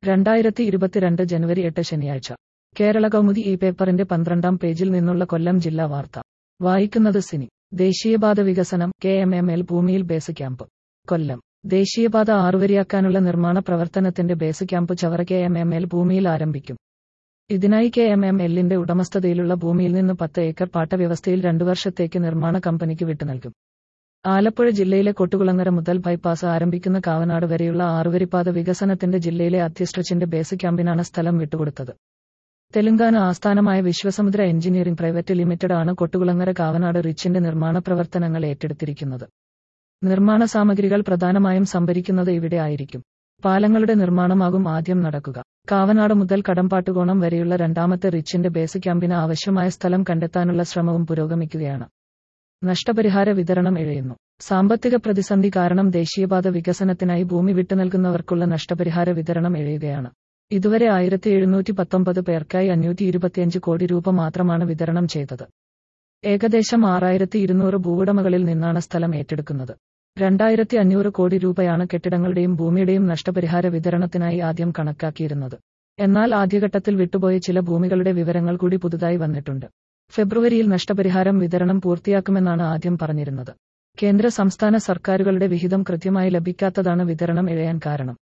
രണ്ടായിരത്തി ഇരുപത്തിരണ്ട് ജനുവരി എട്ട് ശനിയാഴ്ച കേരള കൗമുദി ഈ പേപ്പറിന്റെ പന്ത്രണ്ടാം പേജിൽ നിന്നുള്ള കൊല്ലം ജില്ലാ വാർത്ത വായിക്കുന്നത് സിനി ദേശീയപാത വികസനം കെ എം എം എൽ ഭൂമിയിൽ ബേസ് ക്യാമ്പ് കൊല്ലം ദേശീയപാത ആറുവരിയാക്കാനുള്ള നിർമ്മാണ പ്രവർത്തനത്തിന്റെ base camp Chavara K M M L ഭൂമിയിൽ ആരംഭിക്കും ഇതിനായി കെ എം എം എല്ലിന്റെ ഉടമസ്ഥതയിലുള്ള ഭൂമിയിൽ നിന്ന് പത്ത് ഏക്കർ പാട്ടവ്യവസ്ഥയിൽ രണ്ടു വർഷത്തേക്ക് നിർമ്മാണ കമ്പനിക്ക് വിട്ടുനൽകും ആലപ്പുഴ ജില്ലയിലെ കൊട്ടുകുളങ്ങര മുതൽ ബൈപ്പാസ് ആരംഭിക്കുന്ന കാവനാട് വരെയുള്ള ആറുവരിപ്പാത വികസനത്തിന്റെ ജില്ലയിലെ അത്യസ്ട്രച്ചിന്റെ ബേസ് ക്യാമ്പിനാണ് സ്ഥലം വിട്ടുകൊടുത്തത് തെലങ്കാന ആസ്ഥാനമായ വിശ്വസമുദ്ര എഞ്ചിനീയറിംഗ് പ്രൈവറ്റ് ലിമിറ്റഡ് ആണ് കൊട്ടുകുളങ്ങര കാവനാട് റിച്ചിന്റെ നിർമ്മാണ പ്രവർത്തനങ്ങൾ ഏറ്റെടുത്തിരിക്കുന്നത് നിർമ്മാണ സാമഗ്രികൾ പ്രധാനമായും സംഭരിക്കുന്നത് ഇവിടെ ആയിരിക്കും പാലങ്ങളുടെ നിർമ്മാണമാകും ആദ്യം നടക്കുക കാവനാട് മുതൽ കടമ്പാട്ടുകോണം വരെയുള്ള രണ്ടാമത്തെ റിച്ചിന്റെ ബേസ് ക്യാമ്പിന് ആവശ്യമായ സ്ഥലം കണ്ടെത്താനുള്ള ശ്രമവും പുരോഗമിക്കുകയാണ് നഷ്ടപരിഹാര വിതരണം ഇഴയുന്നു സാമ്പത്തിക പ്രതിസന്ധി കാരണം ദേശീയപാത വികസനത്തിനായി ഭൂമി വിട്ടുനൽകുന്നവർക്കുള്ള നഷ്ടപരിഹാര വിതരണം ഇഴയുകയാണ് ഇതുവരെ ആയിരത്തി എഴുന്നൂറ്റി പത്തൊമ്പത് പേർക്കായി അഞ്ഞൂറ്റി ഇരുപത്തിയഞ്ച് കോടി രൂപ മാത്രമാണ് വിതരണം ചെയ്തത് ഏകദേശം ആറായിരത്തി ഇരുന്നൂറ് ഭൂവുടമകളിൽ നിന്നാണ് സ്ഥലം ഏറ്റെടുക്കുന്നത് രണ്ടായിരത്തി അഞ്ഞൂറ് കോടി രൂപയാണ് കെട്ടിടങ്ങളുടെയും ഭൂമിയുടെയും നഷ്ടപരിഹാര വിതരണത്തിനായി ആദ്യം കണക്കാക്കിയിരുന്നത് എന്നാൽ ആദ്യഘട്ടത്തിൽ വിട്ടുപോയ ചില ഭൂമികളുടെ വിവരങ്ങൾ കൂടി പുതുതായി വന്നിട്ടുണ്ട് ഫെബ്രുവരിയിൽ നഷ്ടപരിഹാരം വിതരണം പൂർത്തിയാക്കുമെന്നാണ് ആദ്യം പറഞ്ഞിരുന്നത് കേന്ദ്ര സംസ്ഥാന സർക്കാരുകളുടെ വിഹിതം കൃത്യമായി ലഭിക്കാത്തതാണ് വിതരണം ഇഴയാൻ കാരണം